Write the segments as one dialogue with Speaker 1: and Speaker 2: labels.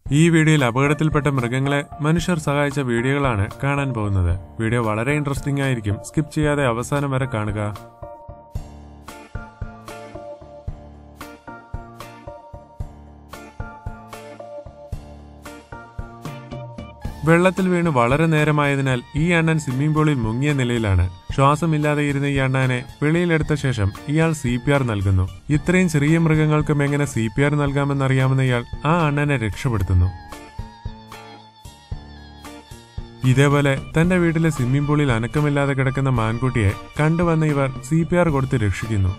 Speaker 1: ഈ വീഡിയോയിൽ അപകടത്തിൽപ്പെട്ട മൃഗങ്ങളെ മനുഷ്യർ സഹായിച്ച വീഡിയോകളാണ് കാണാൻ പോകുന്നത് വീഡിയോ വളരെ ഇൻട്രസ്റ്റിംഗ് ആയിരിക്കും സ്കിപ്പ് ചെയ്യാതെ അവസാനം വരെ കാണുക വെള്ളത്തിൽ വീണ് വളരെ നേരമായതിനാൽ ഈ അണ്ണൻ സ്വിമ്മിംഗ് പൂളിൽ മുങ്ങിയ നിലയിലാണ് ശ്വാസമില്ലാതെ ഇരുന്ന ഈ അണ്ണാനെ വെളിയിലെടുത്ത ശേഷം ഇയാൾ സി പി ആർ നൽകുന്നു ഇത്രയും ചെറിയ മൃഗങ്ങൾക്കും എങ്ങനെ സി പി ആർ നൽകാമെന്നറിയാവുന്ന ഇയാൾ ആ അണ്ണനെ രക്ഷപ്പെടുത്തുന്നു ഇതേപോലെ തന്റെ വീട്ടിലെ സ്വിമ്മിംഗ് പൂളിൽ അനക്കമില്ലാതെ കിടക്കുന്ന മാൻകുട്ടിയെ കണ്ടുവന്ന ഇവർ സി പി ആർ കൊടുത്ത് രക്ഷിക്കുന്നു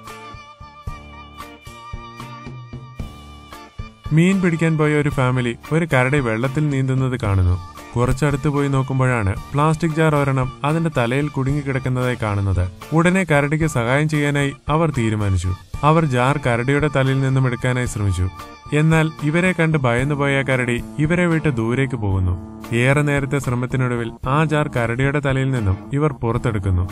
Speaker 1: മീൻ പിടിക്കാൻ പോയ ഒരു ഫാമിലി ഒരു കരടി വെള്ളത്തിൽ നീന്തുന്നത് കാണുന്നു കുറച്ചടുത്ത് പോയി നോക്കുമ്പോഴാണ് പ്ലാസ്റ്റിക് ജാർ ഒരെണ്ണം അതിന്റെ തലയിൽ കുടുങ്ങിക്കിടക്കുന്നതായി കാണുന്നത് ഉടനെ കരടിക്ക് സഹായം ചെയ്യാനായി അവർ തീരുമാനിച്ചു അവർ ജാർ കരടിയുടെ തലയിൽ നിന്നും എടുക്കാനായി ശ്രമിച്ചു എന്നാൽ ഇവരെ കണ്ട് ഭയന്നുപോയ കരടി ഇവരെ വിട്ട് ദൂരേക്ക് പോകുന്നു ഏറെ നേരത്തെ ശ്രമത്തിനൊടുവിൽ ആ ജാർ കരടിയുടെ തലയിൽ നിന്നും ഇവർ പുറത്തെടുക്കുന്നു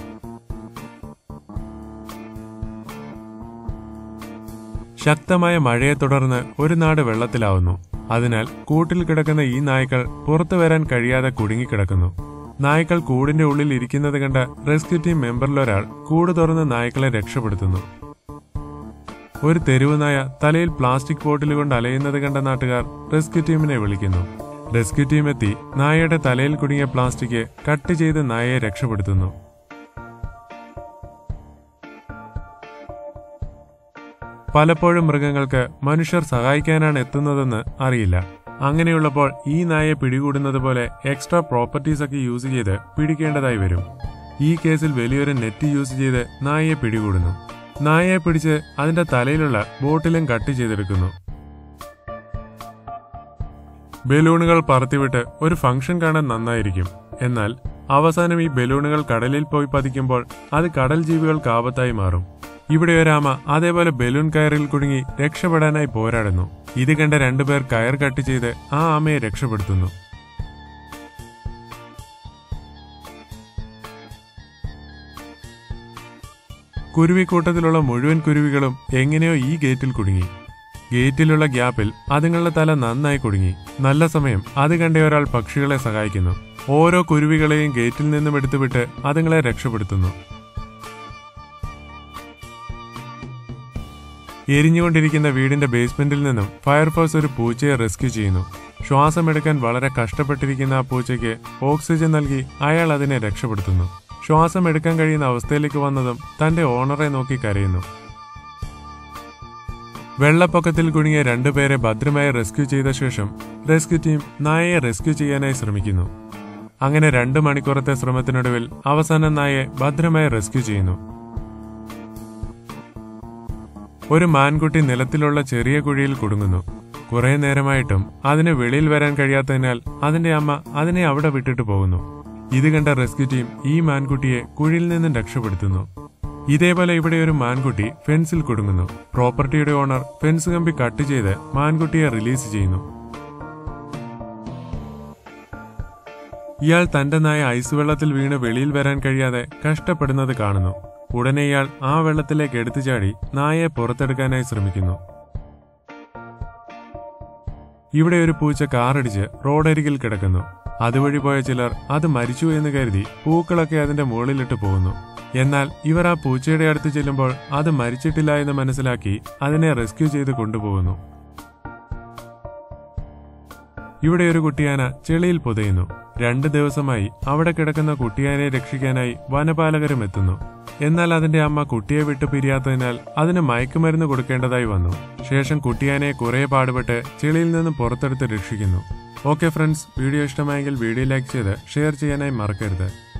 Speaker 1: ശക്തമായ മഴയെ തുടർന്ന് ഒരു നാട് വെള്ളത്തിലാവുന്നു അതിനാൽ കൂട്ടിൽ കിടക്കുന്ന ഈ നായ്ക്കൾ പുറത്തു വരാൻ കഴിയാതെ കുടുങ്ങിക്കിടക്കുന്നു നായ്ക്കൾ കൂടിന്റെ ഉള്ളിൽ ഇരിക്കുന്നത് കണ്ട റെസ്ക്യൂ ടീം മെമ്പറിലൊരാൾ കൂട് തുറന്ന് നായ്ക്കളെ രക്ഷപ്പെടുത്തുന്നു ഒരു തെരുവ് നായ തലയിൽ പ്ലാസ്റ്റിക് ബോട്ടിൽ കൊണ്ട് അലയുന്നത് കണ്ട നാട്ടുകാർ റെസ്ക്യൂ ടീമിനെ വിളിക്കുന്നു റെസ്ക്യൂ ടീം എത്തി നായയുടെ തലയിൽ കുടുങ്ങിയ പ്ലാസ്റ്റിക് കട്ട് ചെയ്ത് നായയെ രക്ഷപ്പെടുത്തുന്നു പലപ്പോഴും മൃഗങ്ങൾക്ക് മനുഷ്യർ സഹായിക്കാനാണ് എത്തുന്നതെന്ന് അറിയില്ല അങ്ങനെയുള്ളപ്പോൾ ഈ നായയെ പിടികൂടുന്നത് പോലെ എക്സ്ട്രാ പ്രോപ്പർട്ടീസ് ഒക്കെ യൂസ് ചെയ്ത് പിടിക്കേണ്ടതായി വരും ഈ കേസിൽ വലിയൊരു നെറ്റ് യൂസ് ചെയ്ത് നായയെ പിടികൂടുന്നു നായയെ പിടിച്ച് അതിന്റെ തലയിലുള്ള ബോട്ടിലും കട്ട് ചെയ്തെടുക്കുന്നു ബലൂണുകൾ പറത്തിവിട്ട് ഒരു ഫംഗ്ഷൻ കാണാൻ നന്നായിരിക്കും എന്നാൽ അവസാനം ഈ ബലൂണുകൾ കടലിൽ പോയി പതിക്കുമ്പോൾ അത് കടൽ ജീവികൾക്ക് ആപത്തായി മാറും ഇവിടെ ഒരാമ അതേപോലെ ബലൂൺ കയറിൽ കുടുങ്ങി രക്ഷപ്പെടാനായി പോരാടുന്നു ഇത് കണ്ട രണ്ടുപേർ കയർ കട്ട് ചെയ്ത് ആ ആമയെ രക്ഷപ്പെടുത്തുന്നു കുരുവിക്കൂട്ടത്തിലുള്ള മുഴുവൻ കുരുവികളും എങ്ങനെയോ ഈ ഗേറ്റിൽ കുടുങ്ങി ഗേറ്റിലുള്ള ഗ്യാപ്പിൽ അതുങ്ങളുടെ തല നന്നായി കുടുങ്ങി നല്ല സമയം അത് കണ്ട ഒരാൾ പക്ഷികളെ സഹായിക്കുന്നു ഓരോ കുരുവികളെയും ഗേറ്റിൽ നിന്നും എടുത്തുവിട്ട് അതുങ്ങളെ രക്ഷപ്പെടുത്തുന്നു എരിഞ്ഞുകൊണ്ടിരിക്കുന്ന വീടിന്റെ ബേസ്മെന്റിൽ നിന്നും ഫയർഫോഴ്സ് ഒരു പൂച്ചയെ റെസ്ക്യൂ ചെയ്യുന്നു ശ്വാസമെടുക്കാൻ വളരെ കഷ്ടപ്പെട്ടിരിക്കുന്ന ആ പൂച്ചയ്ക്ക് ഓക്സിജൻ നൽകി അയാൾ അതിനെ രക്ഷപ്പെടുത്തുന്നു ശ്വാസം എടുക്കാൻ കഴിയുന്ന അവസ്ഥയിലേക്ക് വന്നതും തന്റെ ഓണറെ നോക്കി കരയുന്നു വെള്ളപ്പൊക്കത്തിൽ കുടുങ്ങിയ രണ്ടുപേരെ ഭദ്രമായി റെസ്ക്യൂ ചെയ്ത ശേഷം റെസ്ക്യൂ ടീം നായയെ റെസ്ക്യൂ ചെയ്യാനായി ശ്രമിക്കുന്നു അങ്ങനെ രണ്ട് മണിക്കൂറത്തെ ശ്രമത്തിനൊടുവിൽ അവസാനം നായയെ ഭദ്രമായി റെസ്ക്യൂ ചെയ്യുന്നു ഒരു മാൻകുട്ടി നിലത്തിലുള്ള ചെറിയ കുഴിയിൽ കുടുങ്ങുന്നു കുറെ നേരമായിട്ടും അതിന് വെളിയിൽ വരാൻ കഴിയാത്തതിനാൽ അതിന്റെ അമ്മ അതിനെ അവിടെ വിട്ടിട്ട് പോകുന്നു ഇത് കണ്ട റെസ്ക്യൂ ടീം ഈ മാൻകുട്ടിയെ കുഴിയിൽ നിന്നും രക്ഷപ്പെടുത്തുന്നു ഇതേപോലെ ഇവിടെ ഒരു മാൻകുട്ടി ഫെൻസിൽ കുടുങ്ങുന്നു പ്രോപ്പർട്ടിയുടെ ഓണർ ഫെൻസ് കമ്പി കട്ട് ചെയ്ത് മാൻകുട്ടിയെ റിലീസ് ചെയ്യുന്നു ഇയാൾ തന്റെ നായ ഐസ് വെള്ളത്തിൽ വീണ് വെളിയിൽ വരാൻ കഴിയാതെ കഷ്ടപ്പെടുന്നത് കാണുന്നു ഉടനെ ഇയാൾ ആ വെള്ളത്തിലേക്ക് എടുത്തു ചാടി നായയെ പുറത്തെടുക്കാനായി ശ്രമിക്കുന്നു ഇവിടെ ഒരു പൂച്ച കാറടിച്ച് റോഡരികിൽ കിടക്കുന്നു അതുവഴി പോയ ചിലർ അത് മരിച്ചു എന്ന് കരുതി പൂക്കളൊക്കെ അതിന്റെ മുകളിലിട്ട് പോകുന്നു എന്നാൽ ഇവർ ആ പൂച്ചയുടെ അടുത്ത് ചെല്ലുമ്പോൾ അത് മരിച്ചിട്ടില്ല എന്ന് മനസ്സിലാക്കി അതിനെ റെസ്ക്യൂ ചെയ്ത് കൊണ്ടുപോകുന്നു ഇവിടെ ഒരു കുട്ടിയാന ചെളിയിൽ പുതയുന്നു രണ്ട് ദിവസമായി അവിടെ കിടക്കുന്ന കുട്ടിയാനെ രക്ഷിക്കാനായി വനപാലകരും എത്തുന്നു എന്നാൽ അതിന്റെ അമ്മ കുട്ടിയെ വിട്ടു പിരിയാത്തതിനാൽ അതിന് മയക്കുമരുന്ന് കൊടുക്കേണ്ടതായി വന്നു ശേഷം കുട്ടിയാനെ കുറെ പാടുപെട്ട് ചെളിയിൽ നിന്ന് പുറത്തെടുത്ത് രക്ഷിക്കുന്നു ഓക്കെ ഫ്രണ്ട്സ് വീഡിയോ ഇഷ്ടമായെങ്കിൽ വീഡിയോ ലൈക്ക് ചെയ്ത് ഷെയർ ചെയ്യാനായി മറക്കരുത്